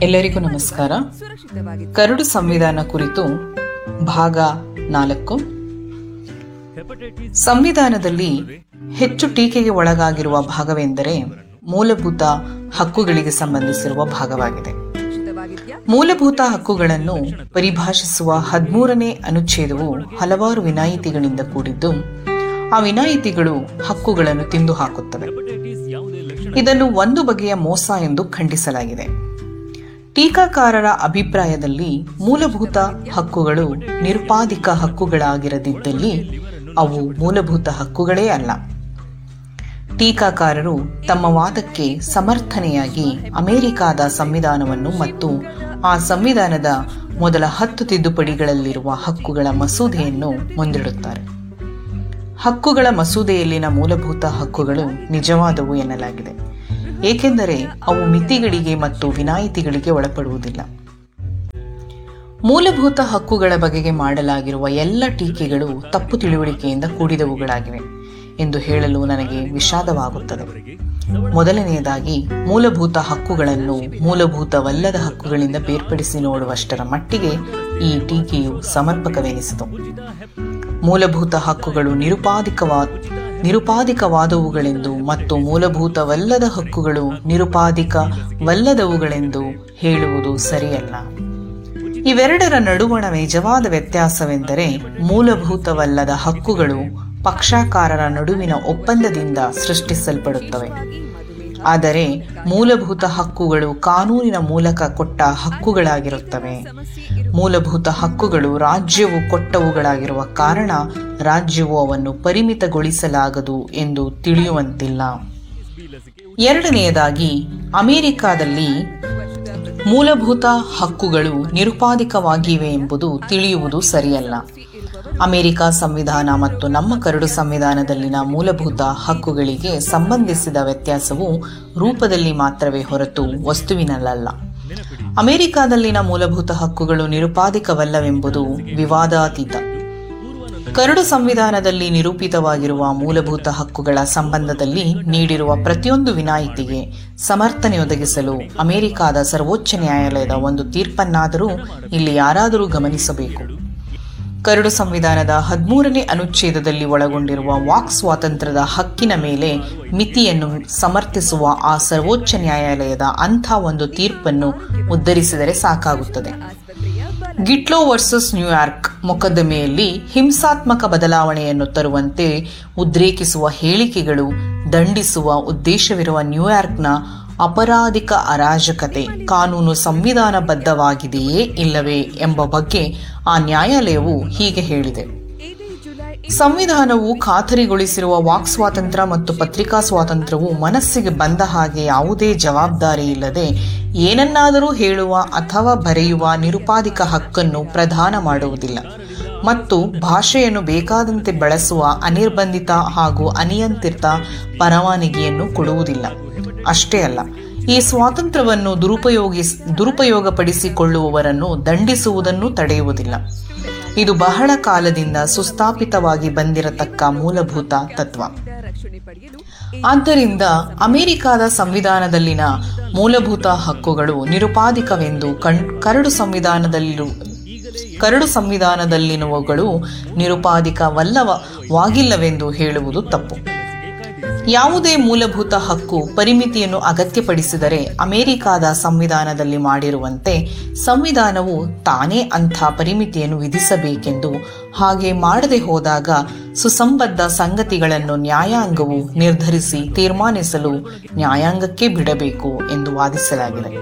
ಎಲ್ಲರಿಗೂ ನಮಸ್ಕಾರ ಕರಡು ಸಂವಿಧಾನ ಕುರಿತು ಭಾಗ ನಾಲ್ಕು ಸಂವಿಧಾನದಲ್ಲಿ ಹೆಚ್ಚು ಟೀಕೆಗೆ ಒಳಗಾಗಿರುವ ಭಾಗವೆಂದರೆ ಮೂಲಭೂತ ಹಕ್ಕುಗಳಿಗೆ ಸಂಬಂಧಿಸಿರುವ ಭಾಗವಾಗಿದೆ ಮೂಲಭೂತ ಹಕ್ಕುಗಳನ್ನು ಪರಿಭಾಷಿಸುವ ಹದಿಮೂರನೇ ಅನುಚ್ಛೇದವು ಹಲವಾರು ವಿನಾಯಿತಿಗಳಿಂದ ಕೂಡಿದ್ದು ಆ ವಿನಾಯಿತಿಗಳು ಹಕ್ಕುಗಳನ್ನು ತಿಂದು ಹಾಕುತ್ತವೆ ಇದನ್ನು ಒಂದು ಬಗೆಯ ಮೋಸ ಎಂದು ಖಂಡಿಸಲಾಗಿದೆ ಟೀಕಾಕಾರರ ಅಭಿಪ್ರಾಯದಲ್ಲಿ ಮೂಲಭೂತ ಹಕ್ಕುಗಳು ನಿರುಪಾಧಿಕ ಹಕ್ಕುಗಳಾಗಿರದಿದ್ದಲ್ಲಿ ಅವು ಮೂಲಭೂತ ಹಕ್ಕುಗಳೇ ಅಲ್ಲ ಟೀಕಾಕಾರರು ತಮ್ಮ ವಾದಕ್ಕೆ ಸಮರ್ಥನೆಯಾಗಿ ಅಮೆರಿಕಾದ ಸಂವಿಧಾನವನ್ನು ಮತ್ತು ಆ ಸಂವಿಧಾನದ ಮೊದಲ ಹತ್ತು ತಿದ್ದುಪಡಿಗಳಲ್ಲಿರುವ ಹಕ್ಕುಗಳ ಮಸೂದೆಯನ್ನು ಮುಂದಿಡುತ್ತಾರೆ ಹಕ್ಕುಗಳ ಮಸೂದೆಯಲ್ಲಿನ ಮೂಲಭೂತ ಹಕ್ಕುಗಳು ನಿಜವಾದವು ಎನ್ನಲಾಗಿದೆ ಏಕೆಂದರೆ ಅವು ಮಿತಿಗಳಿಗೆ ಮತ್ತು ವಿನಾಯಿತಿಗಳಿಗೆ ಒಳಪಡುವುದಿಲ್ಲ ಮೂಲಭೂತ ಹಕ್ಕುಗಳ ಬಗೆಗೆ ಮಾಡಲಾಗಿರುವ ಎಲ್ಲ ಟೀಕೆಗಳು ತಪ್ಪು ತಿಳುವಳಿಕೆಯಿಂದ ಕೂಡಿದವುಗಳಾಗಿವೆ ಎಂದು ಹೇಳಲು ನನಗೆ ವಿಷಾದವಾಗುತ್ತದೆ ಮೊದಲನೆಯದಾಗಿ ಮೂಲಭೂತ ಹಕ್ಕುಗಳನ್ನು ಮೂಲಭೂತವಲ್ಲದ ಹಕ್ಕುಗಳಿಂದ ಬೇರ್ಪಡಿಸಿ ನೋಡುವಷ್ಟರ ಮಟ್ಟಿಗೆ ಈ ಟೀಕೆಯು ಸಮರ್ಪಕವೆನಿಸಿತು ಮೂಲಭೂತ ಹಕ್ಕುಗಳು ನಿರುಪಾಧಿಕವಾ ನಿರುಪಾಧಿಕವಾದವುಗಳೆಂದು ಮತ್ತು ಮೂಲಭೂತವಲ್ಲದ ಹಕ್ಕುಗಳು ನಿರುಪಾಧಿಕವಲ್ಲದವುಗಳೆಂದು ಹೇಳುವುದು ಸರಿಯಲ್ಲ ಇವೆರಡರ ನಡುವಣ ನಿಜವಾದ ವ್ಯತ್ಯಾಸವೆಂದರೆ ಮೂಲಭೂತವಲ್ಲದ ಹಕ್ಕುಗಳು ಪಕ್ಷಕಾರರ ನಡುವಿನ ಒಪ್ಪಂದದಿಂದ ಸೃಷ್ಟಿಸಲ್ಪಡುತ್ತವೆ ಆದರೆ ಮೂಲಭೂತ ಹಕ್ಕುಗಳು ಕಾನೂನಿನ ಮೂಲಕ ಕೊಟ್ಟ ಹಕ್ಕುಗಳಾಗಿರುತ್ತವೆ ಮೂಲಭೂತ ಹಕ್ಕುಗಳು ರಾಜ್ಯವು ಕೊಟ್ಟವುಗಳಾಗಿರುವ ಕಾರಣ ರಾಜ್ಯವು ಅವನ್ನು ಪರಿಮಿತಗೊಳಿಸಲಾಗದು ಎಂದು ತಿಳಿಯುವಂತಿಲ್ಲ ಎರಡನೆಯದಾಗಿ ಅಮೆರಿಕಾದಲ್ಲಿ ಮೂಲಭೂತ ಹಕ್ಕುಗಳು ನಿರುಪಾಧಿಕವಾಗಿವೆ ಎಂಬುದು ತಿಳಿಯುವುದು ಸರಿಯಲ್ಲ ಅಮೆರಿಕ ಸಂವಿಧಾನ ಮತ್ತು ನಮ್ಮ ಕರಡು ಸಂವಿಧಾನದಲ್ಲಿನ ಮೂಲಭೂತ ಹಕ್ಕುಗಳಿಗೆ ಸಂಬಂಧಿಸಿದ ವ್ಯತ್ಯಾಸವು ರೂಪದಲ್ಲಿ ಮಾತ್ರವೇ ಹೊರತು ವಸ್ತುವಿನಲ್ಲ ಅಮೆರಿಕಾದಲ್ಲಿನ ಮೂಲಭೂತ ಹಕ್ಕುಗಳು ನಿರುಪಾಧಿಕವಲ್ಲವೆಂಬುದು ವಿವಾದಾತೀತ ಕರಡು ಸಂವಿಧಾನದಲ್ಲಿ ನಿರೂಪಿತವಾಗಿರುವ ಮೂಲಭೂತ ಹಕ್ಕುಗಳ ಸಂಬಂಧದಲ್ಲಿ ನೀಡಿರುವ ಪ್ರತಿಯೊಂದು ವಿನಾಯಿತಿಗೆ ಸಮರ್ಥನೆ ಒದಗಿಸಲು ಅಮೆರಿಕಾದ ಸರ್ವೋಚ್ಚ ನ್ಯಾಯಾಲಯದ ಒಂದು ತೀರ್ಪನ್ನಾದರೂ ಇಲ್ಲಿ ಯಾರಾದರೂ ಗಮನಿಸಬೇಕು ಕರಡು ಸಂವಿಧಾನದ ಹದಿಮೂರನೇ ಅನುಚ್ಛೇದದಲ್ಲಿ ಒಳಗೊಂಡಿರುವ ವಾಕ್ ಸ್ವಾತಂತ್ರ್ಯದ ಹಕ್ಕಿನ ಮೇಲೆ ಮಿತಿಯನ್ನು ಸಮರ್ಥಿಸುವ ಆ ಸರ್ವೋಚ್ಚ ನ್ಯಾಯಾಲಯದ ಅಂಥ ಒಂದು ತೀರ್ಪನ್ನು ಉದ್ಧರಿಸಿದರೆ ಸಾಕಾಗುತ್ತದೆ ಗಿಟ್ಲೋ ವರ್ಸಸ್ ನ್ಯೂಯಾರ್ಕ್ ಮೊಕದ್ದಮೆಯಲ್ಲಿ ಹಿಂಸಾತ್ಮಕ ಬದಲಾವಣೆಯನ್ನು ತರುವಂತೆ ಉದ್ರೇಕಿಸುವ ಹೇಳಿಕೆಗಳು ದಂಡಿಸುವ ಉದ್ದೇಶವಿರುವ ನ್ಯೂಯಾರ್ಕ್ನ ಅಪರಾಧಿಕ ಅರಾಜಕತೆ ಕಾನೂನು ಸಂವಿಧಾನಬದ್ಧವಾಗಿದೆಯೇ ಇಲ್ಲವೇ ಎಂಬ ಬಗ್ಗೆ ಆ ನ್ಯಾಯಾಲಯವು ಹೀಗೆ ಹೇಳಿದೆ ಸಂವಿಧಾನವು ಖಾತರಿಗೊಳಿಸಿರುವ ವಾಕ್ ಸ್ವಾತಂತ್ರ್ಯ ಮತ್ತು ಪತ್ರಿಕಾ ಸ್ವಾತಂತ್ರ್ಯವು ಮನಸ್ಸಿಗೆ ಬಂದ ಹಾಗೆ ಯಾವುದೇ ಜವಾಬ್ದಾರಿ ಇಲ್ಲದೆ ಏನನ್ನಾದರೂ ಹೇಳುವ ಅಥವಾ ಬರೆಯುವ ನಿರುಪಾಧಿಕ ಹಕ್ಕನ್ನು ಪ್ರದಾನ ಮಾಡುವುದಿಲ್ಲ ಮತ್ತು ಭಾಷೆಯನ್ನು ಬೇಕಾದಂತೆ ಬಳಸುವ ಅನಿರ್ಬಂಧಿತ ಹಾಗೂ ಅನಿಯಂತ್ರಿತ ಪರವಾನಗಿಯನ್ನು ಕೊಡುವುದಿಲ್ಲ ಅಷ್ಟೇ ಅಲ್ಲ ಈ ಸ್ವಾತಂತ್ರ್ಯವನ್ನು ದುರುಪಯೋಗಿಸ್ ದುರುಪಯೋಗಪಡಿಸಿಕೊಳ್ಳುವವರನ್ನು ದಂಡಿಸುವುದನ್ನು ತಡೆಯುವುದಿಲ್ಲ ಇದು ಬಹಳ ಕಾಲದಿಂದ ಸುಸ್ಥಾಪಿತವಾಗಿ ಬಂದಿರತಕ್ಕ ಮೂಲಭೂತ ತತ್ವ ಆದ್ದರಿಂದ ಅಮೆರಿಕದ ಸಂವಿಧಾನದಲ್ಲಿನ ಮೂಲಭೂತ ಹಕ್ಕುಗಳು ನಿರುಪಾಧಿಕವೆಂದು ಕಣ್ ಕರಡು ಸಂವಿಧಾನದಲ್ಲಿರು ಕರಡು ಸಂವಿಧಾನದಲ್ಲಿನವುಗಳು ನಿರುಪಾಧಿಕವಲ್ಲವಾಗಿಲ್ಲವೆಂದು ಹೇಳುವುದು ತಪ್ಪು ಯಾವುದೇ ಮೂಲಭೂತ ಹಕ್ಕು ಪರಿಮಿತಿಯನ್ನು ಅಗತ್ಯಪಡಿಸಿದರೆ ಅಮೆರಿಕಾದ ಸಂವಿಧಾನದಲ್ಲಿ ಮಾಡಿರುವಂತೆ ಸಂವಿಧಾನವು ತಾನೇ ಅಂಥ ಪರಿಮಿತಿಯನ್ನು ವಿಧಿಸಬೇಕೆಂದು ಹಾಗೆ ಮಾಡದೆ ಹೋದಾಗ ಸುಸಂಬದ್ಧ ಸಂಗತಿಗಳನ್ನು ನ್ಯಾಯಾಂಗವು ನಿರ್ಧರಿಸಿ ತೀರ್ಮಾನಿಸಲು ನ್ಯಾಯಾಂಗಕ್ಕೆ ಬಿಡಬೇಕು ಎಂದು ವಾದಿಸಲಾಗಿದೆ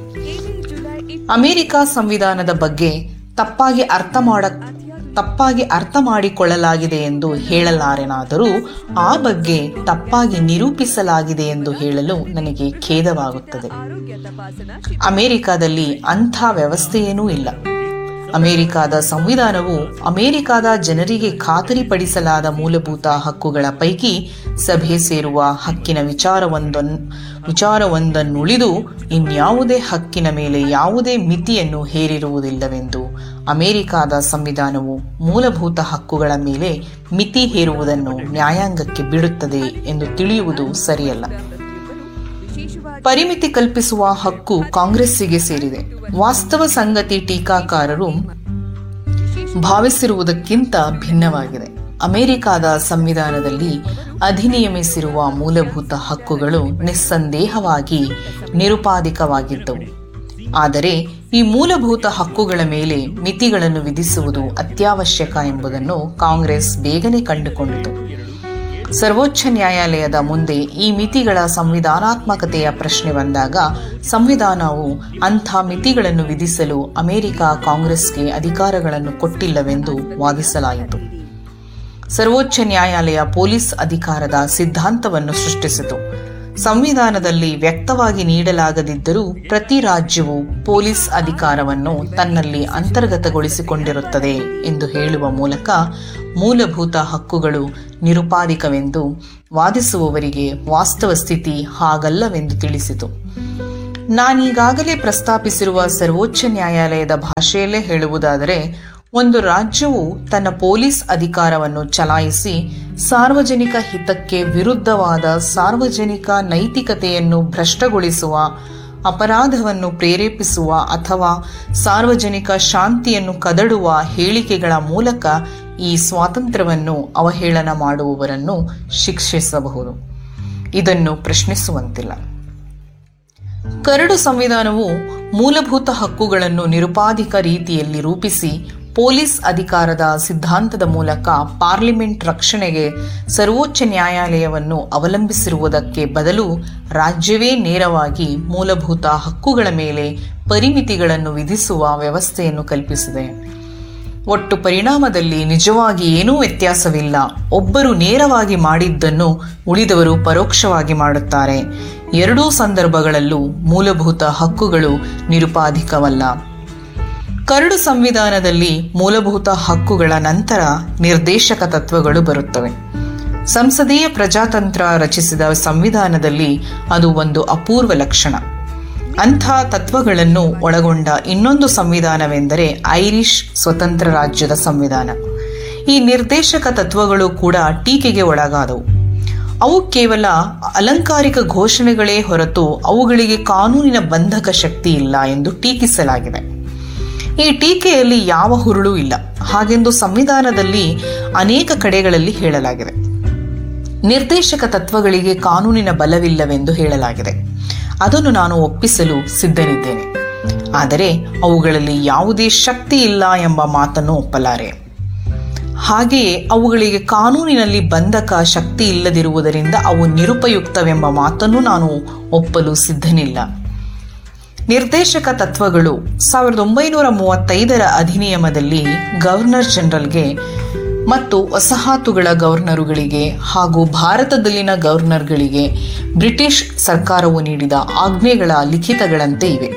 ಅಮೆರಿಕ ಸಂವಿಧಾನದ ಬಗ್ಗೆ ತಪ್ಪಾಗಿ ಅರ್ಥ ಮಾಡ ತಪ್ಪಾಗಿ ಅರ್ಥ ಮಾಡಿಕೊಳ್ಳಲಾಗಿದೆ ಎಂದು ಹೇಳಲಾರೆನಾದರೂ ಆ ಬಗ್ಗೆ ತಪ್ಪಾಗಿ ನಿರೂಪಿಸಲಾಗಿದೆ ಎಂದು ಹೇಳಲು ನನಗೆ ಖೇದವಾಗುತ್ತದೆ ಅಮೆರಿಕಾದಲ್ಲಿ ಅಂಥ ವ್ಯವಸ್ಥೆಯೇನೂ ಇಲ್ಲ ಅಮೆರಿಕಾದ ಸಂವಿಧಾನವು ಅಮೆರಿಕಾದ ಜನರಿಗೆ ಖಾತರಿಪಡಿಸಲಾದ ಮೂಲಭೂತ ಹಕ್ಕುಗಳ ಪೈಕಿ ಸಭೆ ಸೇರುವ ಹಕ್ಕಿನ ವಿಚಾರವೊಂದನ್ನು ವಿಚಾರವೊಂದನ್ನುಳಿದು ಇನ್ಯಾವುದೇ ಹಕ್ಕಿನ ಮೇಲೆ ಯಾವುದೇ ಮಿತಿಯನ್ನು ಹೇರಿರುವುದಿಲ್ಲವೆಂದು ಅಮೆರಿಕಾದ ಸಂವಿಧಾನವು ಮೂಲಭೂತ ಹಕ್ಕುಗಳ ಮೇಲೆ ಮಿತಿ ಹೇರುವುದನ್ನು ನ್ಯಾಯಾಂಗಕ್ಕೆ ಬಿಡುತ್ತದೆ ಎಂದು ತಿಳಿಯುವುದು ಸರಿಯಲ್ಲ ಪರಿಮಿತಿ ಕಲ್ಪಿಸುವ ಹಕ್ಕು ಕಾಂಗ್ರೆಸ್ಸಿಗೆ ಸೇರಿದೆ ವಾಸ್ತವ ಸಂಗತಿ ಟೀಕಾಕಾರರು ಭಾವಿಸಿರುವುದಕ್ಕಿಂತ ಭಿನ್ನವಾಗಿದೆ ಅಮೆರಿಕಾದ ಸಂವಿಧಾನದಲ್ಲಿ ಅಧಿನಿಯಮಿಸಿರುವ ಮೂಲಭೂತ ಹಕ್ಕುಗಳು ನಿಸ್ಸಂದೇಹವಾಗಿ ನಿರುಪಾಧಿಕವಾಗಿದ್ದವು ಆದರೆ ಈ ಮೂಲಭೂತ ಹಕ್ಕುಗಳ ಮೇಲೆ ಮಿತಿಗಳನ್ನು ವಿಧಿಸುವುದು ಅತ್ಯವಶ್ಯಕ ಎಂಬುದನ್ನು ಕಾಂಗ್ರೆಸ್ ಬೇಗನೆ ಕಂಡುಕೊಂಡಿತು ಸರ್ವೋಚ್ಚ ನ್ಯಾಯಾಲಯದ ಮುಂದೆ ಈ ಮಿತಿಗಳ ಸಂವಿಧಾನಾತ್ಮಕತೆಯ ಪ್ರಶ್ನೆ ಬಂದಾಗ ಸಂವಿಧಾನವು ಅಂಥ ಮಿತಿಗಳನ್ನು ವಿಧಿಸಲು ಅಮೆರಿಕ ಕಾಂಗ್ರೆಸ್ಗೆ ಅಧಿಕಾರಗಳನ್ನು ಕೊಟ್ಟಿಲ್ಲವೆಂದು ವಾದಿಸಲಾಯಿತು ಸರ್ವೋಚ್ಚ ನ್ಯಾಯಾಲಯ ಪೊಲೀಸ್ ಅಧಿಕಾರದ ಸಿದ್ಧಾಂತವನ್ನು ಸೃಷ್ಟಿಸಿತು ಸಂವಿಧಾನದಲ್ಲಿ ವ್ಯಕ್ತವಾಗಿ ನೀಡಲಾಗದಿದ್ದರೂ ಪ್ರತಿ ರಾಜ್ಯವು ಪೊಲೀಸ್ ಅಧಿಕಾರವನ್ನು ತನ್ನಲ್ಲಿ ಅಂತರ್ಗತಗೊಳಿಸಿಕೊಂಡಿರುತ್ತದೆ ಎಂದು ಹೇಳುವ ಮೂಲಕ ಮೂಲಭೂತ ಹಕ್ಕುಗಳು ನಿರುಪಾಧಿಕವೆಂದು ವಾದಿಸುವವರಿಗೆ ವಾಸ್ತವ ಸ್ಥಿತಿ ಹಾಗಲ್ಲವೆಂದು ತಿಳಿಸಿತು ನಾನೀಗಾಗಲೇ ಪ್ರಸ್ತಾಪಿಸಿರುವ ಸರ್ವೋಚ್ಚ ನ್ಯಾಯಾಲಯದ ಭಾಷೆಯಲ್ಲೇ ಹೇಳುವುದಾದರೆ ಒಂದು ರಾಜ್ಯವು ತನ್ನ ಪೊಲೀಸ್ ಅಧಿಕಾರವನ್ನು ಚಲಾಯಿಸಿ ಸಾರ್ವಜನಿಕ ಹಿತಕ್ಕೆ ವಿರುದ್ಧವಾದ ಸಾರ್ವಜನಿಕ ನೈತಿಕತೆಯನ್ನು ಭ್ರಷ್ಟಗೊಳಿಸುವ ಅಪರಾಧವನ್ನು ಪ್ರೇರೇಪಿಸುವ ಅಥವಾ ಸಾರ್ವಜನಿಕ ಶಾಂತಿಯನ್ನು ಕದಡುವ ಹೇಳಿಕೆಗಳ ಮೂಲಕ ಈ ಸ್ವಾತಂತ್ರ್ಯವನ್ನು ಅವಹೇಳನ ಮಾಡುವವರನ್ನು ಶಿಕ್ಷಿಸಬಹುದು ಇದನ್ನು ಪ್ರಶ್ನಿಸುವಂತಿಲ್ಲ ಕರಡು ಸಂವಿಧಾನವು ಮೂಲಭೂತ ಹಕ್ಕುಗಳನ್ನು ನಿರುಪಾಧಿಕ ರೀತಿಯಲ್ಲಿ ರೂಪಿಸಿ ಪೊಲೀಸ್ ಅಧಿಕಾರದ ಸಿದ್ಧಾಂತದ ಮೂಲಕ ಪಾರ್ಲಿಮೆಂಟ್ ರಕ್ಷಣೆಗೆ ಸರ್ವೋಚ್ಚ ನ್ಯಾಯಾಲಯವನ್ನು ಅವಲಂಬಿಸಿರುವುದಕ್ಕೆ ಬದಲು ರಾಜ್ಯವೇ ನೇರವಾಗಿ ಮೂಲಭೂತ ಹಕ್ಕುಗಳ ಮೇಲೆ ಪರಿಮಿತಿಗಳನ್ನು ವಿಧಿಸುವ ವ್ಯವಸ್ಥೆಯನ್ನು ಕಲ್ಪಿಸಿದೆ ಒಟ್ಟು ಪರಿಣಾಮದಲ್ಲಿ ನಿಜವಾಗಿ ಏನೂ ವ್ಯತ್ಯಾಸವಿಲ್ಲ ಒಬ್ಬರು ನೇರವಾಗಿ ಮಾಡಿದ್ದನ್ನು ಉಳಿದವರು ಪರೋಕ್ಷವಾಗಿ ಮಾಡುತ್ತಾರೆ ಎರಡೂ ಸಂದರ್ಭಗಳಲ್ಲೂ ಮೂಲಭೂತ ಹಕ್ಕುಗಳು ನಿರುಪಾಧಿಕವಲ್ಲ ಕರಡು ಸಂವಿಧಾನದಲ್ಲಿ ಮೂಲಭೂತ ಹಕ್ಕುಗಳ ನಂತರ ನಿರ್ದೇಶಕ ತತ್ವಗಳು ಬರುತ್ತವೆ ಸಂಸದೀಯ ಪ್ರಜಾತಂತ್ರ ರಚಿಸಿದ ಸಂವಿಧಾನದಲ್ಲಿ ಅದು ಒಂದು ಅಪೂರ್ವ ಲಕ್ಷಣ ಅಂಥ ತತ್ವಗಳನ್ನು ಒಳಗೊಂಡ ಇನ್ನೊಂದು ಸಂವಿಧಾನವೆಂದರೆ ಐರಿಷ್ ಸ್ವತಂತ್ರ ರಾಜ್ಯದ ಸಂವಿಧಾನ ಈ ನಿರ್ದೇಶಕ ತತ್ವಗಳು ಕೂಡ ಟೀಕೆಗೆ ಒಳಗಾದವು ಅವು ಕೇವಲ ಅಲಂಕಾರಿಕ ಘೋಷಣೆಗಳೇ ಹೊರತು ಅವುಗಳಿಗೆ ಕಾನೂನಿನ ಬಂಧಕ ಶಕ್ತಿ ಇಲ್ಲ ಎಂದು ಟೀಕಿಸಲಾಗಿದೆ ಈ ಟೀಕೆಯಲ್ಲಿ ಯಾವ ಹುರುಳು ಇಲ್ಲ ಹಾಗೆಂದು ಸಂವಿಧಾನದಲ್ಲಿ ಅನೇಕ ಕಡೆಗಳಲ್ಲಿ ಹೇಳಲಾಗಿದೆ ನಿರ್ದೇಶಕ ತತ್ವಗಳಿಗೆ ಕಾನೂನಿನ ಬಲವಿಲ್ಲವೆಂದು ಹೇಳಲಾಗಿದೆ ಅದನ್ನು ನಾನು ಒಪ್ಪಿಸಲು ಸಿದ್ಧನಿದ್ದೇನೆ ಆದರೆ ಅವುಗಳಲ್ಲಿ ಯಾವುದೇ ಶಕ್ತಿ ಇಲ್ಲ ಎಂಬ ಮಾತನ್ನು ಒಪ್ಪಲಾರೆ ಹಾಗೆಯೇ ಅವುಗಳಿಗೆ ಕಾನೂನಿನಲ್ಲಿ ಬಂಧಕ ಶಕ್ತಿ ಇಲ್ಲದಿರುವುದರಿಂದ ಅವು ನಿರುಪಯುಕ್ತವೆಂಬ ಮಾತನ್ನು ನಾನು ಒಪ್ಪಲು ಸಿದ್ಧನಿಲ್ಲ ನಿರ್ದೇಶಕ ತತ್ವಗಳು ಸಾವಿರದ ಒಂಬೈನೂರ ಮೂವತ್ತೈದರ ಅಧಿನಿಯಮದಲ್ಲಿ ಗವರ್ನರ್ ಜನರಲ್ಗೆ ಮತ್ತು ವಸಾಹತುಗಳ ಗವರ್ನರುಗಳಿಗೆ ಹಾಗೂ ಭಾರತದಲ್ಲಿನ ಗವರ್ನರ್ಗಳಿಗೆ ಬ್ರಿಟಿಷ್ ಸರ್ಕಾರವು ನೀಡಿದ ಆಜ್ಞೆಗಳ ಲಿಖಿತಗಳಂತೆ ಇವೆ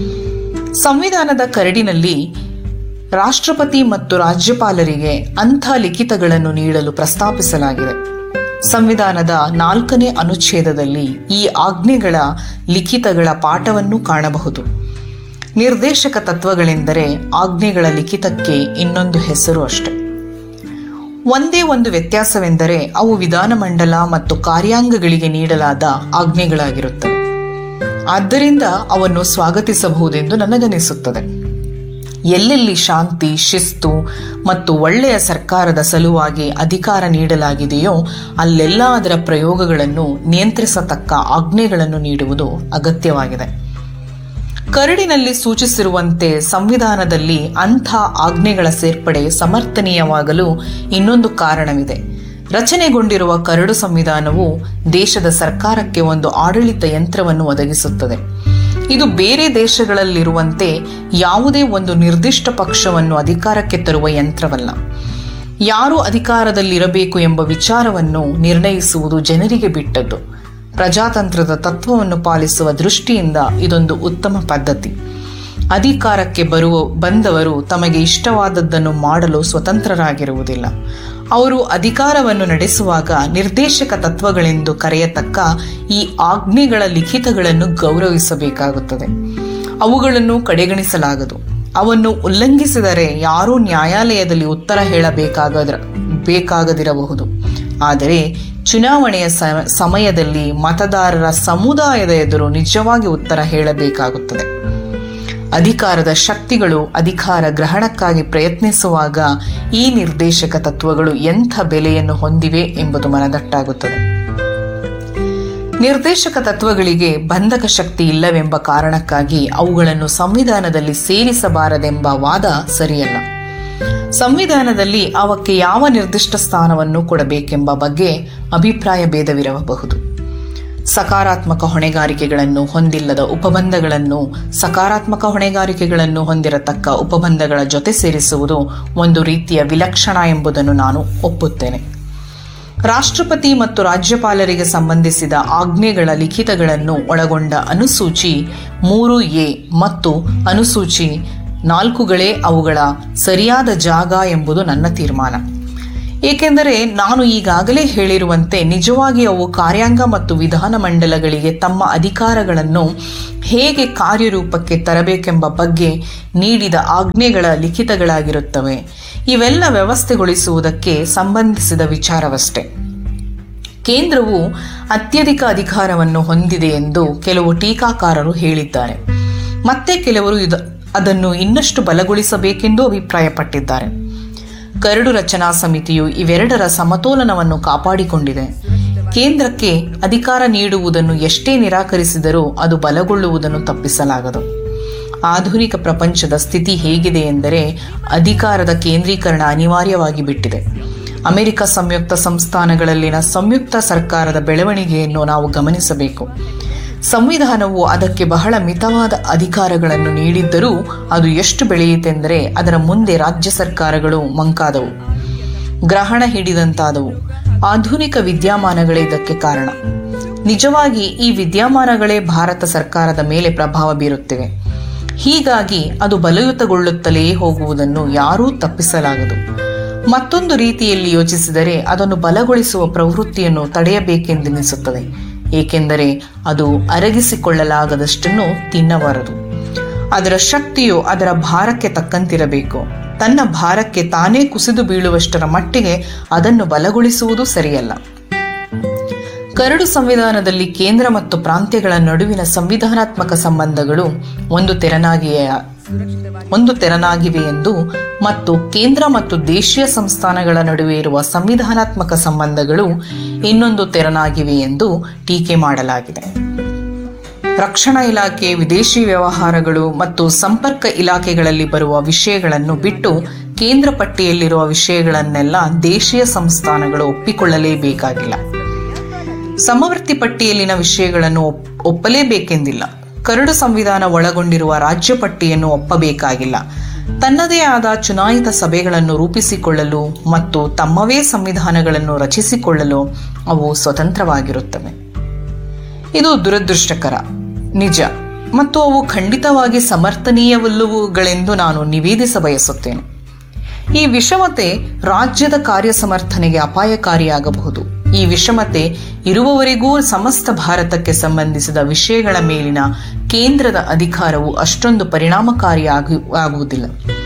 ಸಂವಿಧಾನದ ಕರಡಿನಲ್ಲಿ ರಾಷ್ಟ್ರಪತಿ ಮತ್ತು ರಾಜ್ಯಪಾಲರಿಗೆ ಅಂಥ ಲಿಖಿತಗಳನ್ನು ನೀಡಲು ಪ್ರಸ್ತಾಪಿಸಲಾಗಿದೆ ಸಂವಿಧಾನದ ನಾಲ್ಕನೇ ಅನುಚ್ಛೇದದಲ್ಲಿ ಈ ಆಜ್ಞೆಗಳ ಲಿಖಿತಗಳ ಪಾಠವನ್ನು ಕಾಣಬಹುದು ನಿರ್ದೇಶಕ ತತ್ವಗಳೆಂದರೆ ಆಜ್ಞೆಗಳ ಲಿಖಿತಕ್ಕೆ ಇನ್ನೊಂದು ಹೆಸರು ಅಷ್ಟೆ ಒಂದೇ ಒಂದು ವ್ಯತ್ಯಾಸವೆಂದರೆ ಅವು ವಿಧಾನಮಂಡಲ ಮತ್ತು ಕಾರ್ಯಾಂಗಗಳಿಗೆ ನೀಡಲಾದ ಆಜ್ಞೆಗಳಾಗಿರುತ್ತವೆ ಆದ್ದರಿಂದ ಅವನ್ನು ಸ್ವಾಗತಿಸಬಹುದೆಂದು ನನಗನಿಸುತ್ತದೆ ಎಲ್ಲೆಲ್ಲಿ ಶಾಂತಿ ಶಿಸ್ತು ಮತ್ತು ಒಳ್ಳೆಯ ಸರ್ಕಾರದ ಸಲುವಾಗಿ ಅಧಿಕಾರ ನೀಡಲಾಗಿದೆಯೋ ಅಲ್ಲೆಲ್ಲ ಅದರ ಪ್ರಯೋಗಗಳನ್ನು ನಿಯಂತ್ರಿಸತಕ್ಕ ಆಜ್ಞೆಗಳನ್ನು ನೀಡುವುದು ಅಗತ್ಯವಾಗಿದೆ ಕರಡಿನಲ್ಲಿ ಸೂಚಿಸಿರುವಂತೆ ಸಂವಿಧಾನದಲ್ಲಿ ಅಂಥ ಆಜ್ಞೆಗಳ ಸೇರ್ಪಡೆ ಸಮರ್ಥನೀಯವಾಗಲು ಇನ್ನೊಂದು ಕಾರಣವಿದೆ ರಚನೆಗೊಂಡಿರುವ ಕರಡು ಸಂವಿಧಾನವು ದೇಶದ ಸರ್ಕಾರಕ್ಕೆ ಒಂದು ಆಡಳಿತ ಯಂತ್ರವನ್ನು ಒದಗಿಸುತ್ತದೆ ಇದು ಬೇರೆ ದೇಶಗಳಲ್ಲಿರುವಂತೆ ಯಾವುದೇ ಒಂದು ನಿರ್ದಿಷ್ಟ ಪಕ್ಷವನ್ನು ಅಧಿಕಾರಕ್ಕೆ ತರುವ ಯಂತ್ರವಲ್ಲ ಯಾರು ಅಧಿಕಾರದಲ್ಲಿರಬೇಕು ಎಂಬ ವಿಚಾರವನ್ನು ನಿರ್ಣಯಿಸುವುದು ಜನರಿಗೆ ಬಿಟ್ಟದ್ದು ಪ್ರಜಾತಂತ್ರದ ತತ್ವವನ್ನು ಪಾಲಿಸುವ ದೃಷ್ಟಿಯಿಂದ ಇದೊಂದು ಉತ್ತಮ ಪದ್ಧತಿ ಅಧಿಕಾರಕ್ಕೆ ಬರುವ ಬಂದವರು ತಮಗೆ ಇಷ್ಟವಾದದ್ದನ್ನು ಮಾಡಲು ಸ್ವತಂತ್ರರಾಗಿರುವುದಿಲ್ಲ ಅವರು ಅಧಿಕಾರವನ್ನು ನಡೆಸುವಾಗ ನಿರ್ದೇಶಕ ತತ್ವಗಳೆಂದು ಕರೆಯತಕ್ಕ ಈ ಆಜ್ಞೆಗಳ ಲಿಖಿತಗಳನ್ನು ಗೌರವಿಸಬೇಕಾಗುತ್ತದೆ ಅವುಗಳನ್ನು ಕಡೆಗಣಿಸಲಾಗದು ಅವನ್ನು ಉಲ್ಲಂಘಿಸಿದರೆ ಯಾರೂ ನ್ಯಾಯಾಲಯದಲ್ಲಿ ಉತ್ತರ ಹೇಳಬೇಕಾಗದ ಬೇಕಾಗದಿರಬಹುದು ಆದರೆ ಚುನಾವಣೆಯ ಸ- ಸಮಯದಲ್ಲಿ ಮತದಾರರ ಸಮುದಾಯದ ಎದುರು ನಿಜವಾಗಿ ಉತ್ತರ ಹೇಳಬೇಕಾಗುತ್ತದೆ ಅಧಿಕಾರದ ಶಕ್ತಿಗಳು ಅಧಿಕಾರ ಗ್ರಹಣಕ್ಕಾಗಿ ಪ್ರಯತ್ನಿಸುವಾಗ ಈ ನಿರ್ದೇಶಕ ತತ್ವಗಳು ಎಂಥ ಬೆಲೆಯನ್ನು ಹೊಂದಿವೆ ಎಂಬುದು ಮನದಟ್ಟಾಗುತ್ತದೆ ನಿರ್ದೇಶಕ ತತ್ವಗಳಿಗೆ ಬಂಧಕ ಶಕ್ತಿ ಇಲ್ಲವೆಂಬ ಕಾರಣಕ್ಕಾಗಿ ಅವುಗಳನ್ನು ಸಂವಿಧಾನದಲ್ಲಿ ಸೇರಿಸಬಾರದೆಂಬ ವಾದ ಸರಿಯಲ್ಲ ಸಂವಿಧಾನದಲ್ಲಿ ಅವಕ್ಕೆ ಯಾವ ನಿರ್ದಿಷ್ಟ ಸ್ಥಾನವನ್ನು ಕೊಡಬೇಕೆಂಬ ಬಗ್ಗೆ ಅಭಿಪ್ರಾಯ ಭೇದವಿರಬಹುದು ಸಕಾರಾತ್ಮಕ ಹೊಣೆಗಾರಿಕೆಗಳನ್ನು ಹೊಂದಿಲ್ಲದ ಉಪಬಂಧಗಳನ್ನು ಸಕಾರಾತ್ಮಕ ಹೊಣೆಗಾರಿಕೆಗಳನ್ನು ಹೊಂದಿರತಕ್ಕ ಉಪಬಂಧಗಳ ಜೊತೆ ಸೇರಿಸುವುದು ಒಂದು ರೀತಿಯ ವಿಲಕ್ಷಣ ಎಂಬುದನ್ನು ನಾನು ಒಪ್ಪುತ್ತೇನೆ ರಾಷ್ಟ್ರಪತಿ ಮತ್ತು ರಾಜ್ಯಪಾಲರಿಗೆ ಸಂಬಂಧಿಸಿದ ಆಜ್ಞೆಗಳ ಲಿಖಿತಗಳನ್ನು ಒಳಗೊಂಡ ಅನುಸೂಚಿ ಮೂರು ಎ ಮತ್ತು ಅನುಸೂಚಿ ನಾಲ್ಕುಗಳೇ ಅವುಗಳ ಸರಿಯಾದ ಜಾಗ ಎಂಬುದು ನನ್ನ ತೀರ್ಮಾನ ಏಕೆಂದರೆ ನಾನು ಈಗಾಗಲೇ ಹೇಳಿರುವಂತೆ ನಿಜವಾಗಿ ಅವು ಕಾರ್ಯಾಂಗ ಮತ್ತು ವಿಧಾನ ಮಂಡಲಗಳಿಗೆ ತಮ್ಮ ಅಧಿಕಾರಗಳನ್ನು ಹೇಗೆ ಕಾರ್ಯರೂಪಕ್ಕೆ ತರಬೇಕೆಂಬ ಬಗ್ಗೆ ನೀಡಿದ ಆಜ್ಞೆಗಳ ಲಿಖಿತಗಳಾಗಿರುತ್ತವೆ ಇವೆಲ್ಲ ವ್ಯವಸ್ಥೆಗೊಳಿಸುವುದಕ್ಕೆ ಸಂಬಂಧಿಸಿದ ವಿಚಾರವಷ್ಟೇ ಕೇಂದ್ರವು ಅತ್ಯಧಿಕ ಅಧಿಕಾರವನ್ನು ಹೊಂದಿದೆ ಎಂದು ಕೆಲವು ಟೀಕಾಕಾರರು ಹೇಳಿದ್ದಾರೆ ಮತ್ತೆ ಕೆಲವರು ಇದ- ಅದನ್ನು ಇನ್ನಷ್ಟು ಬಲಗೊಳಿಸಬೇಕೆಂದು ಅಭಿಪ್ರಾಯಪಟ್ಟಿದ್ದಾರೆ ಕರಡು ರಚನಾ ಸಮಿತಿಯು ಇವೆರಡರ ಸಮತೋಲನವನ್ನು ಕಾಪಾಡಿಕೊಂಡಿದೆ ಕೇಂದ್ರಕ್ಕೆ ಅಧಿಕಾರ ನೀಡುವುದನ್ನು ಎಷ್ಟೇ ನಿರಾಕರಿಸಿದರೂ ಅದು ಬಲಗೊಳ್ಳುವುದನ್ನು ತಪ್ಪಿಸಲಾಗದು ಆಧುನಿಕ ಪ್ರಪಂಚದ ಸ್ಥಿತಿ ಹೇಗಿದೆ ಎಂದರೆ ಅಧಿಕಾರದ ಕೇಂದ್ರೀಕರಣ ಅನಿವಾರ್ಯವಾಗಿ ಬಿಟ್ಟಿದೆ ಅಮೆರಿಕ ಸಂಯುಕ್ತ ಸಂಸ್ಥಾನಗಳಲ್ಲಿನ ಸಂಯುಕ್ತ ಸರ್ಕಾರದ ಬೆಳವಣಿಗೆಯನ್ನು ನಾವು ಗಮನಿಸಬೇಕು ಸಂವಿಧಾನವು ಅದಕ್ಕೆ ಬಹಳ ಮಿತವಾದ ಅಧಿಕಾರಗಳನ್ನು ನೀಡಿದ್ದರೂ ಅದು ಎಷ್ಟು ಬೆಳೆಯಿತೆಂದರೆ ಅದರ ಮುಂದೆ ರಾಜ್ಯ ಸರ್ಕಾರಗಳು ಮಂಕಾದವು ಗ್ರಹಣ ಹಿಡಿದಂತಾದವು ಆಧುನಿಕ ವಿದ್ಯಮಾನಗಳೇ ಇದಕ್ಕೆ ಕಾರಣ ನಿಜವಾಗಿ ಈ ವಿದ್ಯಮಾನಗಳೇ ಭಾರತ ಸರ್ಕಾರದ ಮೇಲೆ ಪ್ರಭಾವ ಬೀರುತ್ತಿವೆ ಹೀಗಾಗಿ ಅದು ಬಲಯುತಗೊಳ್ಳುತ್ತಲೇ ಹೋಗುವುದನ್ನು ಯಾರೂ ತಪ್ಪಿಸಲಾಗದು ಮತ್ತೊಂದು ರೀತಿಯಲ್ಲಿ ಯೋಚಿಸಿದರೆ ಅದನ್ನು ಬಲಗೊಳಿಸುವ ಪ್ರವೃತ್ತಿಯನ್ನು ತಡೆಯಬೇಕೆಂದೆನಿಸುತ್ತದೆ ಏಕೆಂದರೆ ಅದು ಅರಗಿಸಿಕೊಳ್ಳಲಾಗದಷ್ಟನ್ನು ತಿನ್ನಬಾರದು ಅದರ ಶಕ್ತಿಯು ಅದರ ಭಾರಕ್ಕೆ ತಕ್ಕಂತಿರಬೇಕು ತನ್ನ ಭಾರಕ್ಕೆ ತಾನೇ ಕುಸಿದು ಬೀಳುವಷ್ಟರ ಮಟ್ಟಿಗೆ ಅದನ್ನು ಬಲಗೊಳಿಸುವುದು ಸರಿಯಲ್ಲ ಕರಡು ಸಂವಿಧಾನದಲ್ಲಿ ಕೇಂದ್ರ ಮತ್ತು ಪ್ರಾಂತ್ಯಗಳ ನಡುವಿನ ಸಂವಿಧಾನಾತ್ಮಕ ಸಂಬಂಧಗಳು ಒಂದು ತೆರನಾಗಿಯೇ ಒಂದು ತೆರನಾಗಿವೆ ಎಂದು ಮತ್ತು ಕೇಂದ್ರ ಮತ್ತು ದೇಶೀಯ ಸಂಸ್ಥಾನಗಳ ನಡುವೆ ಇರುವ ಸಂವಿಧಾನಾತ್ಮಕ ಸಂಬಂಧಗಳು ಇನ್ನೊಂದು ತೆರನಾಗಿವೆ ಎಂದು ಟೀಕೆ ಮಾಡಲಾಗಿದೆ ರಕ್ಷಣಾ ಇಲಾಖೆ ವಿದೇಶಿ ವ್ಯವಹಾರಗಳು ಮತ್ತು ಸಂಪರ್ಕ ಇಲಾಖೆಗಳಲ್ಲಿ ಬರುವ ವಿಷಯಗಳನ್ನು ಬಿಟ್ಟು ಕೇಂದ್ರ ಪಟ್ಟಿಯಲ್ಲಿರುವ ವಿಷಯಗಳನ್ನೆಲ್ಲ ದೇಶೀಯ ಸಂಸ್ಥಾನಗಳು ಒಪ್ಪಿಕೊಳ್ಳಲೇಬೇಕಾಗಿಲ್ಲ ಸಮವರ್ತಿ ಪಟ್ಟಿಯಲ್ಲಿನ ವಿಷಯಗಳನ್ನು ಒಪ್- ಒಪ್ಪಲೇಬೇಕೆಂದಿಲ್ಲ ಕರಡು ಸಂವಿಧಾನ ಒಳಗೊಂಡಿರುವ ರಾಜ್ಯ ಪಟ್ಟಿಯನ್ನು ಒಪ್ಪಬೇಕಾಗಿಲ್ಲ ತನ್ನದೇ ಆದ ಚುನಾಯಿತ ಸಭೆಗಳನ್ನು ರೂಪಿಸಿಕೊಳ್ಳಲು ಮತ್ತು ತಮ್ಮವೇ ಸಂವಿಧಾನಗಳನ್ನು ರಚಿಸಿಕೊಳ್ಳಲು ಅವು ಸ್ವತಂತ್ರವಾಗಿರುತ್ತವೆ ಇದು ದುರದೃಷ್ಟಕರ ನಿಜ ಮತ್ತು ಅವು ಖಂಡಿತವಾಗಿ ಸಮರ್ಥನೀಯವಲ್ಲವುಗಳೆಂದು ನಾನು ನಿವೇದಿಸ ಬಯಸುತ್ತೇನೆ ಈ ವಿಷಮತೆ ರಾಜ್ಯದ ಕಾರ್ಯಸಮರ್ಥನೆಗೆ ಅಪಾಯಕಾರಿಯಾಗಬಹುದು ಈ ವಿಷಮತೆ ಇರುವವರೆಗೂ ಸಮಸ್ತ ಭಾರತಕ್ಕೆ ಸಂಬಂಧಿಸಿದ ವಿಷಯಗಳ ಮೇಲಿನ ಕೇಂದ್ರದ ಅಧಿಕಾರವು ಅಷ್ಟೊಂದು ಪರಿಣಾಮಕಾರಿಯಾಗಿ ಆಗುವುದಿಲ್ಲ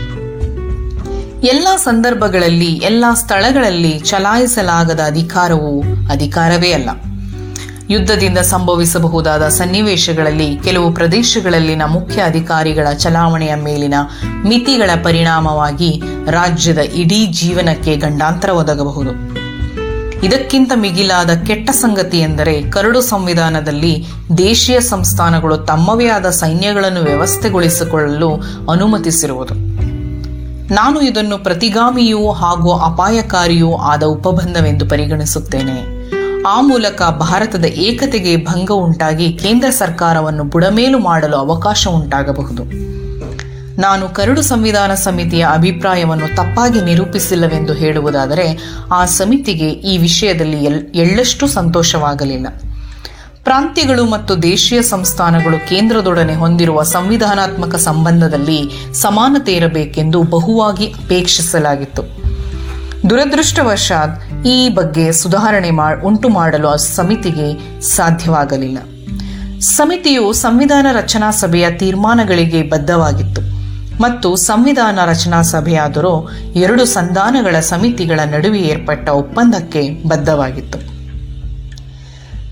ಎಲ್ಲ ಸಂದರ್ಭಗಳಲ್ಲಿ ಎಲ್ಲ ಸ್ಥಳಗಳಲ್ಲಿ ಚಲಾಯಿಸಲಾಗದ ಅಧಿಕಾರವು ಅಧಿಕಾರವೇ ಅಲ್ಲ ಯುದ್ಧದಿಂದ ಸಂಭವಿಸಬಹುದಾದ ಸನ್ನಿವೇಶಗಳಲ್ಲಿ ಕೆಲವು ಪ್ರದೇಶಗಳಲ್ಲಿನ ಮುಖ್ಯ ಅಧಿಕಾರಿಗಳ ಚಲಾವಣೆಯ ಮೇಲಿನ ಮಿತಿಗಳ ಪರಿಣಾಮವಾಗಿ ರಾಜ್ಯದ ಇಡೀ ಜೀವನಕ್ಕೆ ಗಂಡಾಂತರ ಒದಗಬಹುದು ಇದಕ್ಕಿಂತ ಮಿಗಿಲಾದ ಕೆಟ್ಟ ಸಂಗತಿ ಎಂದರೆ ಕರಡು ಸಂವಿಧಾನದಲ್ಲಿ ದೇಶೀಯ ಸಂಸ್ಥಾನಗಳು ತಮ್ಮವೇ ಆದ ಸೈನ್ಯಗಳನ್ನು ವ್ಯವಸ್ಥೆಗೊಳಿಸಿಕೊಳ್ಳಲು ಅನುಮತಿಸಿರುವುದು ನಾನು ಇದನ್ನು ಪ್ರತಿಗಾಮಿಯೂ ಹಾಗೂ ಅಪಾಯಕಾರಿಯೂ ಆದ ಉಪಬಂಧವೆಂದು ಪರಿಗಣಿಸುತ್ತೇನೆ ಆ ಮೂಲಕ ಭಾರತದ ಏಕತೆಗೆ ಭಂಗ ಉಂಟಾಗಿ ಕೇಂದ್ರ ಸರ್ಕಾರವನ್ನು ಬುಡಮೇಲು ಮಾಡಲು ಅವಕಾಶ ಉಂಟಾಗಬಹುದು ನಾನು ಕರಡು ಸಂವಿಧಾನ ಸಮಿತಿಯ ಅಭಿಪ್ರಾಯವನ್ನು ತಪ್ಪಾಗಿ ನಿರೂಪಿಸಿಲ್ಲವೆಂದು ಹೇಳುವುದಾದರೆ ಆ ಸಮಿತಿಗೆ ಈ ವಿಷಯದಲ್ಲಿ ಎಲ್ ಎಳ್ಳಷ್ಟು ಸಂತೋಷವಾಗಲಿಲ್ಲ ಪ್ರಾಂತ್ಯಗಳು ಮತ್ತು ದೇಶೀಯ ಸಂಸ್ಥಾನಗಳು ಕೇಂದ್ರದೊಡನೆ ಹೊಂದಿರುವ ಸಂವಿಧಾನಾತ್ಮಕ ಸಂಬಂಧದಲ್ಲಿ ಸಮಾನತೆ ಇರಬೇಕೆಂದು ಬಹುವಾಗಿ ಅಪೇಕ್ಷಿಸಲಾಗಿತ್ತು ದುರದೃಷ್ಟವಶಾತ್ ಈ ಬಗ್ಗೆ ಸುಧಾರಣೆ ಮಾ ಉಂಟು ಮಾಡಲು ಆ ಸಮಿತಿಗೆ ಸಾಧ್ಯವಾಗಲಿಲ್ಲ ಸಮಿತಿಯು ಸಂವಿಧಾನ ರಚನಾ ಸಭೆಯ ತೀರ್ಮಾನಗಳಿಗೆ ಬದ್ಧವಾಗಿತ್ತು ಮತ್ತು ಸಂವಿಧಾನ ರಚನಾ ಸಭೆಯಾದರೂ ಎರಡು ಸಂಧಾನಗಳ ಸಮಿತಿಗಳ ನಡುವೆ ಏರ್ಪಟ್ಟ ಒಪ್ಪಂದಕ್ಕೆ ಬದ್ಧವಾಗಿತ್ತು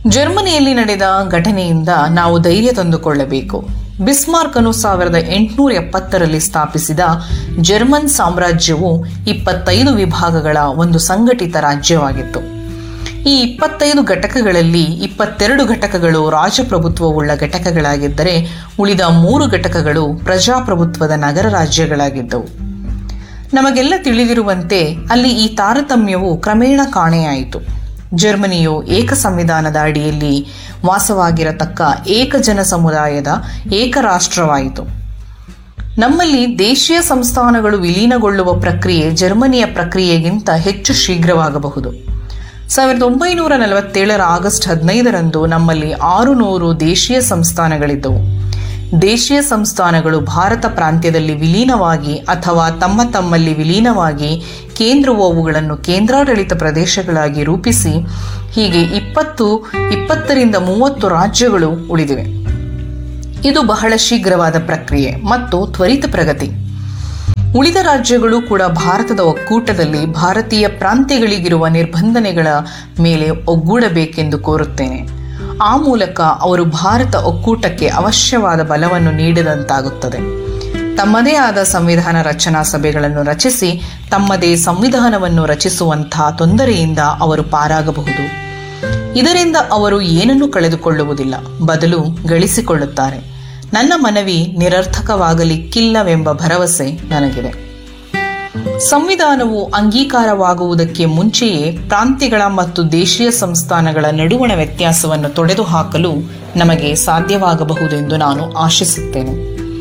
ಜರ್ಮನಿಯಲ್ಲಿ ನಡೆದ ಘಟನೆಯಿಂದ ನಾವು ಧೈರ್ಯ ತಂದುಕೊಳ್ಳಬೇಕು ಬಿಸ್ಮಾರ್ಕನು ಸಾವಿರದ ಎಂಟುನೂರ ಎಪ್ಪತ್ತರಲ್ಲಿ ಸ್ಥಾಪಿಸಿದ ಜರ್ಮನ್ ಸಾಮ್ರಾಜ್ಯವು ಇಪ್ಪತ್ತೈದು ವಿಭಾಗಗಳ ಒಂದು ಸಂಘಟಿತ ರಾಜ್ಯವಾಗಿತ್ತು ಈ ಇಪ್ಪತ್ತೈದು ಘಟಕಗಳಲ್ಲಿ ಇಪ್ಪತ್ತೆರಡು ಘಟಕಗಳು ರಾಜಪ್ರಭುತ್ವವುಳ್ಳ ಘಟಕಗಳಾಗಿದ್ದರೆ ಉಳಿದ ಮೂರು ಘಟಕಗಳು ಪ್ರಜಾಪ್ರಭುತ್ವದ ನಗರ ರಾಜ್ಯಗಳಾಗಿದ್ದವು ನಮಗೆಲ್ಲ ತಿಳಿದಿರುವಂತೆ ಅಲ್ಲಿ ಈ ತಾರತಮ್ಯವು ಕ್ರಮೇಣ ಕಾಣೆಯಾಯಿತು ಜರ್ಮನಿಯು ಏಕ ಸಂವಿಧಾನದ ಅಡಿಯಲ್ಲಿ ವಾಸವಾಗಿರತಕ್ಕ ಏಕ ಜನ ಸಮುದಾಯದ ಏಕ ರಾಷ್ಟ್ರವಾಯಿತು ನಮ್ಮಲ್ಲಿ ದೇಶೀಯ ಸಂಸ್ಥಾನಗಳು ವಿಲೀನಗೊಳ್ಳುವ ಪ್ರಕ್ರಿಯೆ ಜರ್ಮನಿಯ ಪ್ರಕ್ರಿಯೆಗಿಂತ ಹೆಚ್ಚು ಶೀಘ್ರವಾಗಬಹುದು ಸಾವಿರದ ಒಂಬೈನೂರ ನಲವತ್ತೇಳರ ಆಗಸ್ಟ್ ಹದಿನೈದರಂದು ನಮ್ಮಲ್ಲಿ ಆರು ನೂರು ದೇಶೀಯ ಸಂಸ್ಥಾನಗಳಿದ್ದವು ದೇಶೀಯ ಸಂಸ್ಥಾನಗಳು ಭಾರತ ಪ್ರಾಂತ್ಯದಲ್ಲಿ ವಿಲೀನವಾಗಿ ಅಥವಾ ತಮ್ಮ ತಮ್ಮಲ್ಲಿ ವಿಲೀನವಾಗಿ ಕೇಂದ್ರವು ಅವುಗಳನ್ನು ಕೇಂದ್ರಾಡಳಿತ ಪ್ರದೇಶಗಳಾಗಿ ರೂಪಿಸಿ ಹೀಗೆ ಇಪ್ಪತ್ತು ಇಪ್ಪತ್ತರಿಂದ ಮೂವತ್ತು ರಾಜ್ಯಗಳು ಉಳಿದಿವೆ ಇದು ಬಹಳ ಶೀಘ್ರವಾದ ಪ್ರಕ್ರಿಯೆ ಮತ್ತು ತ್ವರಿತ ಪ್ರಗತಿ ಉಳಿದ ರಾಜ್ಯಗಳು ಕೂಡ ಭಾರತದ ಒಕ್ಕೂಟದಲ್ಲಿ ಭಾರತೀಯ ಪ್ರಾಂತ್ಯಗಳಿಗಿರುವ ನಿರ್ಬಂಧನೆಗಳ ಮೇಲೆ ಒಗ್ಗೂಡಬೇಕೆಂದು ಕೋರುತ್ತೇನೆ ಆ ಮೂಲಕ ಅವರು ಭಾರತ ಒಕ್ಕೂಟಕ್ಕೆ ಅವಶ್ಯವಾದ ಬಲವನ್ನು ನೀಡಿದಂತಾಗುತ್ತದೆ ತಮ್ಮದೇ ಆದ ಸಂವಿಧಾನ ರಚನಾ ಸಭೆಗಳನ್ನು ರಚಿಸಿ ತಮ್ಮದೇ ಸಂವಿಧಾನವನ್ನು ರಚಿಸುವಂತಹ ತೊಂದರೆಯಿಂದ ಅವರು ಪಾರಾಗಬಹುದು ಇದರಿಂದ ಅವರು ಏನನ್ನೂ ಕಳೆದುಕೊಳ್ಳುವುದಿಲ್ಲ ಬದಲು ಗಳಿಸಿಕೊಳ್ಳುತ್ತಾರೆ ನನ್ನ ಮನವಿ ನಿರರ್ಥಕವಾಗಲಿಕ್ಕಿಲ್ಲವೆಂಬ ಭರವಸೆ ನನಗಿದೆ ಸಂವಿಧಾನವು ಅಂಗೀಕಾರವಾಗುವುದಕ್ಕೆ ಮುಂಚೆಯೇ ಪ್ರಾಂತ್ಯಗಳ ಮತ್ತು ದೇಶೀಯ ಸಂಸ್ಥಾನಗಳ ನಡುವಣ ವ್ಯತ್ಯಾಸವನ್ನು ತೊಡೆದುಹಾಕಲು ನಮಗೆ ಸಾಧ್ಯವಾಗಬಹುದೆಂದು ನಾನು ಆಶಿಸುತ್ತೇನೆ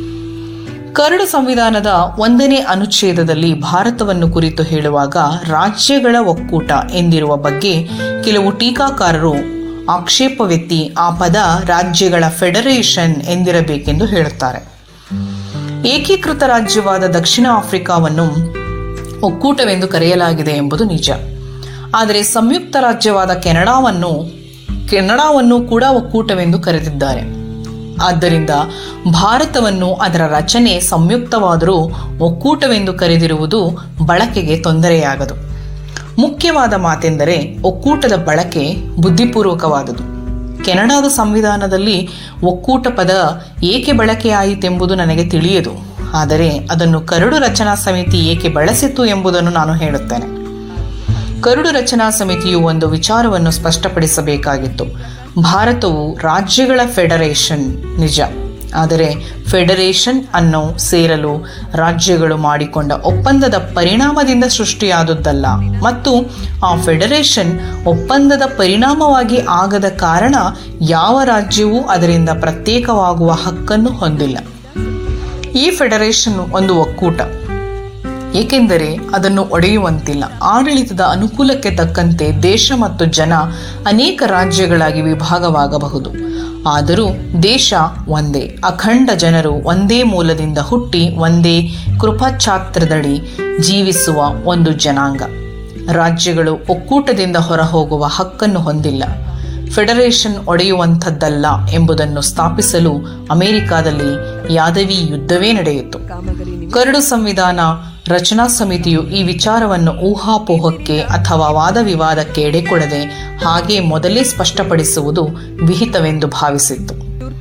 ಕರಡು ಸಂವಿಧಾನದ ಒಂದನೇ ಅನುಚ್ಛೇದದಲ್ಲಿ ಭಾರತವನ್ನು ಕುರಿತು ಹೇಳುವಾಗ ರಾಜ್ಯಗಳ ಒಕ್ಕೂಟ ಎಂದಿರುವ ಬಗ್ಗೆ ಕೆಲವು ಟೀಕಾಕಾರರು ಆಕ್ಷೇಪವೆತ್ತಿ ಆ ಪದ ರಾಜ್ಯಗಳ ಫೆಡರೇಷನ್ ಎಂದಿರಬೇಕೆಂದು ಹೇಳುತ್ತಾರೆ ಏಕೀಕೃತ ರಾಜ್ಯವಾದ ದಕ್ಷಿಣ ಆಫ್ರಿಕಾವನ್ನು ಒಕ್ಕೂಟವೆಂದು ಕರೆಯಲಾಗಿದೆ ಎಂಬುದು ನಿಜ ಆದರೆ ಸಂಯುಕ್ತ ರಾಜ್ಯವಾದ ಕೆನಡಾವನ್ನು ಕೆನಡಾವನ್ನು ಕೂಡ ಒಕ್ಕೂಟವೆಂದು ಕರೆದಿದ್ದಾರೆ ಆದ್ದರಿಂದ ಭಾರತವನ್ನು ಅದರ ರಚನೆ ಸಂಯುಕ್ತವಾದರೂ ಒಕ್ಕೂಟವೆಂದು ಕರೆದಿರುವುದು ಬಳಕೆಗೆ ತೊಂದರೆಯಾಗದು ಮುಖ್ಯವಾದ ಮಾತೆಂದರೆ ಒಕ್ಕೂಟದ ಬಳಕೆ ಬುದ್ಧಿಪೂರ್ವಕವಾದುದು ಕೆನಡಾದ ಸಂವಿಧಾನದಲ್ಲಿ ಒಕ್ಕೂಟ ಪದ ಏಕೆ ಬಳಕೆಯಾಯಿತೆಂಬುದು ನನಗೆ ತಿಳಿಯದು ಆದರೆ ಅದನ್ನು ಕರಡು ರಚನಾ ಸಮಿತಿ ಏಕೆ ಬಳಸಿತು ಎಂಬುದನ್ನು ನಾನು ಹೇಳುತ್ತೇನೆ ಕರಡು ರಚನಾ ಸಮಿತಿಯು ಒಂದು ವಿಚಾರವನ್ನು ಸ್ಪಷ್ಟಪಡಿಸಬೇಕಾಗಿತ್ತು ಭಾರತವು ರಾಜ್ಯಗಳ ಫೆಡರೇಷನ್ ನಿಜ ಆದರೆ ಫೆಡರೇಷನ್ ಅನ್ನು ಸೇರಲು ರಾಜ್ಯಗಳು ಮಾಡಿಕೊಂಡ ಒಪ್ಪಂದದ ಪರಿಣಾಮದಿಂದ ಸೃಷ್ಟಿಯಾದದ್ದಲ್ಲ ಮತ್ತು ಆ ಫೆಡರೇಷನ್ ಒಪ್ಪಂದದ ಪರಿಣಾಮವಾಗಿ ಆಗದ ಕಾರಣ ಯಾವ ರಾಜ್ಯವೂ ಅದರಿಂದ ಪ್ರತ್ಯೇಕವಾಗುವ ಹಕ್ಕನ್ನು ಹೊಂದಿಲ್ಲ ಈ ಫೆಡರೇಷನ್ ಒಂದು ಒಕ್ಕೂಟ ಏಕೆಂದರೆ ಅದನ್ನು ಒಡೆಯುವಂತಿಲ್ಲ ಆಡಳಿತದ ಅನುಕೂಲಕ್ಕೆ ತಕ್ಕಂತೆ ದೇಶ ಮತ್ತು ಜನ ಅನೇಕ ರಾಜ್ಯಗಳಾಗಿ ವಿಭಾಗವಾಗಬಹುದು ಆದರೂ ದೇಶ ಒಂದೇ ಅಖಂಡ ಜನರು ಒಂದೇ ಮೂಲದಿಂದ ಹುಟ್ಟಿ ಒಂದೇ ಕೃಪಾಛಾತ್ರದಡಿ ಜೀವಿಸುವ ಒಂದು ಜನಾಂಗ ರಾಜ್ಯಗಳು ಒಕ್ಕೂಟದಿಂದ ಹೊರಹೋಗುವ ಹಕ್ಕನ್ನು ಹೊಂದಿಲ್ಲ ಫೆಡರೇಷನ್ ಒಡೆಯುವಂಥದ್ದಲ್ಲ ಎಂಬುದನ್ನು ಸ್ಥಾಪಿಸಲು ಅಮೆರಿಕಾದಲ್ಲಿ ಯಾದವಿ ಯುದ್ಧವೇ ನಡೆಯಿತು ಕರಡು ಸಂವಿಧಾನ ರಚನಾ ಸಮಿತಿಯು ಈ ವಿಚಾರವನ್ನು ಊಹಾಪೋಹಕ್ಕೆ ಅಥವಾ ವಾದ ವಿವಾದಕ್ಕೆ ಎಡೆಕೊಡದೆ ಹಾಗೆ ಮೊದಲೇ ಸ್ಪಷ್ಟಪಡಿಸುವುದು ವಿಹಿತವೆಂದು ಭಾವಿಸಿತ್ತು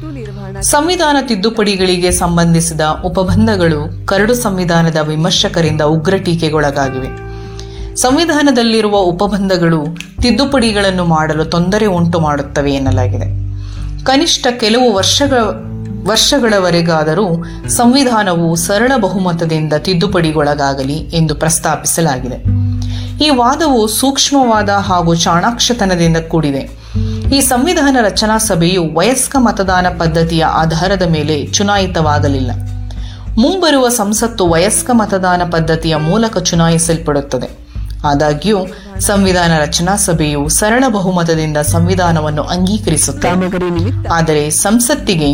ಸಂವಿಧಾನ ತಿದ್ದುಪಡಿಗಳಿಗೆ ಸಂಬಂಧಿಸಿದ ಉಪಬಂಧಗಳು ಕರಡು ಸಂವಿಧಾನದ ವಿಮರ್ಶಕರಿಂದ ಉಗ್ರ ಟೀಕೆಗೊಳಗಾಗಿವೆ ಸಂವಿಧಾನದಲ್ಲಿರುವ ಉಪಬಂಧಗಳು ತಿದ್ದುಪಡಿಗಳನ್ನು ಮಾಡಲು ತೊಂದರೆ ಉಂಟು ಮಾಡುತ್ತವೆ ಎನ್ನಲಾಗಿದೆ ಕನಿಷ್ಠ ಕೆಲವು ವರ್ಷಗಳ ವರ್ಷಗಳವರೆಗಾದರೂ ಸಂವಿಧಾನವು ಸರಳ ಬಹುಮತದಿಂದ ತಿದ್ದುಪಡಿಗೊಳಗಾಗಲಿ ಎಂದು ಪ್ರಸ್ತಾಪಿಸಲಾಗಿದೆ ಈ ವಾದವು ಸೂಕ್ಷ್ಮವಾದ ಹಾಗೂ ಚಾಣಾಕ್ಷತನದಿಂದ ಕೂಡಿದೆ ಈ ಸಂವಿಧಾನ ರಚನಾ ಸಭೆಯು ವಯಸ್ಕ ಮತದಾನ ಪದ್ಧತಿಯ ಆಧಾರದ ಮೇಲೆ ಚುನಾಯಿತವಾಗಲಿಲ್ಲ ಮುಂಬರುವ ಸಂಸತ್ತು ವಯಸ್ಕ ಮತದಾನ ಪದ್ಧತಿಯ ಮೂಲಕ ಚುನಾಯಿಸಲ್ಪಡುತ್ತದೆ ಆದಾಗ್ಯೂ ಸಂವಿಧಾನ ರಚನಾ ಸಭೆಯು ಸರಳ ಬಹುಮತದಿಂದ ಸಂವಿಧಾನವನ್ನು ಅಂಗೀಕರಿಸುತ್ತದೆ ಆದರೆ ಸಂಸತ್ತಿಗೆ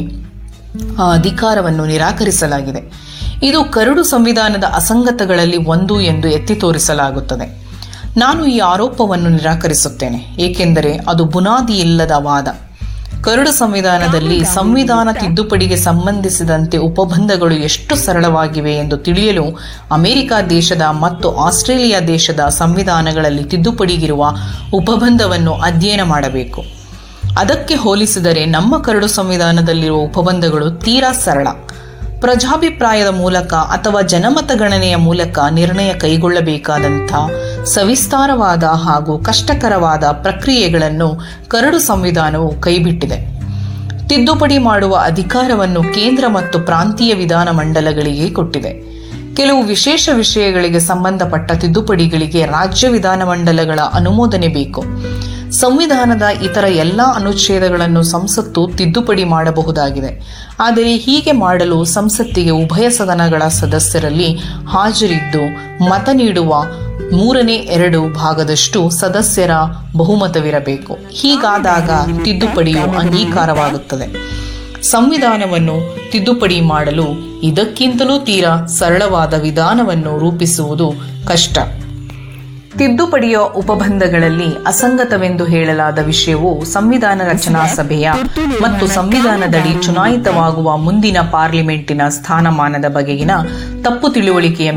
ಆ ಅಧಿಕಾರವನ್ನು ನಿರಾಕರಿಸಲಾಗಿದೆ ಇದು ಕರಡು ಸಂವಿಧಾನದ ಅಸಂಗತಗಳಲ್ಲಿ ಒಂದು ಎಂದು ಎತ್ತಿ ತೋರಿಸಲಾಗುತ್ತದೆ ನಾನು ಈ ಆರೋಪವನ್ನು ನಿರಾಕರಿಸುತ್ತೇನೆ ಏಕೆಂದರೆ ಅದು ಬುನಾದಿ ಇಲ್ಲದ ವಾದ ಕರಡು ಸಂವಿಧಾನದಲ್ಲಿ ಸಂವಿಧಾನ ತಿದ್ದುಪಡಿಗೆ ಸಂಬಂಧಿಸಿದಂತೆ ಉಪಬಂಧಗಳು ಎಷ್ಟು ಸರಳವಾಗಿವೆ ಎಂದು ತಿಳಿಯಲು ಅಮೆರಿಕ ದೇಶದ ಮತ್ತು ಆಸ್ಟ್ರೇಲಿಯಾ ದೇಶದ ಸಂವಿಧಾನಗಳಲ್ಲಿ ತಿದ್ದುಪಡಿಗಿರುವ ಉಪಬಂಧವನ್ನು ಅಧ್ಯಯನ ಮಾಡಬೇಕು ಅದಕ್ಕೆ ಹೋಲಿಸಿದರೆ ನಮ್ಮ ಕರಡು ಸಂವಿಧಾನದಲ್ಲಿರುವ ಉಪಬಂಧಗಳು ತೀರಾ ಸರಳ ಪ್ರಜಾಭಿಪ್ರಾಯದ ಮೂಲಕ ಅಥವಾ ಜನಮತ ಗಣನೆಯ ಮೂಲಕ ನಿರ್ಣಯ ಕೈಗೊಳ್ಳಬೇಕಾದಂಥ ಸವಿಸ್ತಾರವಾದ ಹಾಗೂ ಕಷ್ಟಕರವಾದ ಪ್ರಕ್ರಿಯೆಗಳನ್ನು ಕರಡು ಸಂವಿಧಾನವು ಕೈಬಿಟ್ಟಿದೆ ತಿದ್ದುಪಡಿ ಮಾಡುವ ಅಧಿಕಾರವನ್ನು ಕೇಂದ್ರ ಮತ್ತು ಪ್ರಾಂತೀಯ ವಿಧಾನ ಮಂಡಲಗಳಿಗೆ ಕೊಟ್ಟಿದೆ ಕೆಲವು ವಿಶೇಷ ವಿಷಯಗಳಿಗೆ ಸಂಬಂಧಪಟ್ಟ ತಿದ್ದುಪಡಿಗಳಿಗೆ ರಾಜ್ಯ ವಿಧಾನಮಂಡಲಗಳ ಅನುಮೋದನೆ ಬೇಕು ಸಂವಿಧಾನದ ಇತರ ಎಲ್ಲ ಅನುಚ್ಛೇದಗಳನ್ನು ಸಂಸತ್ತು ತಿದ್ದುಪಡಿ ಮಾಡಬಹುದಾಗಿದೆ ಆದರೆ ಹೀಗೆ ಮಾಡಲು ಸಂಸತ್ತಿಗೆ ಉಭಯ ಸದನಗಳ ಸದಸ್ಯರಲ್ಲಿ ಹಾಜರಿದ್ದು ಮತ ನೀಡುವ ಮೂರನೇ ಎರಡು ಭಾಗದಷ್ಟು ಸದಸ್ಯರ ಬಹುಮತವಿರಬೇಕು ಹೀಗಾದಾಗ ತಿದ್ದುಪಡಿಯು ಅಂಗೀಕಾರವಾಗುತ್ತದೆ ಸಂವಿಧಾನವನ್ನು ತಿದ್ದುಪಡಿ ಮಾಡಲು ಇದಕ್ಕಿಂತಲೂ ತೀರಾ ಸರಳವಾದ ವಿಧಾನವನ್ನು ರೂಪಿಸುವುದು ಕಷ್ಟ ತಿದ್ದುಪಡಿಯ ಉಪಬಂಧಗಳಲ್ಲಿ ಅಸಂಗತವೆಂದು ಹೇಳಲಾದ ವಿಷಯವು ಸಂವಿಧಾನ ರಚನಾ ಸಭೆಯ ಮತ್ತು ಸಂವಿಧಾನದಡಿ ಚುನಾಯಿತವಾಗುವ ಮುಂದಿನ ಪಾರ್ಲಿಮೆಂಟಿನ ಸ್ಥಾನಮಾನದ ಬಗೆಗಿನ ತಪ್ಪು ತಿಳುವಳಿಕೆಯ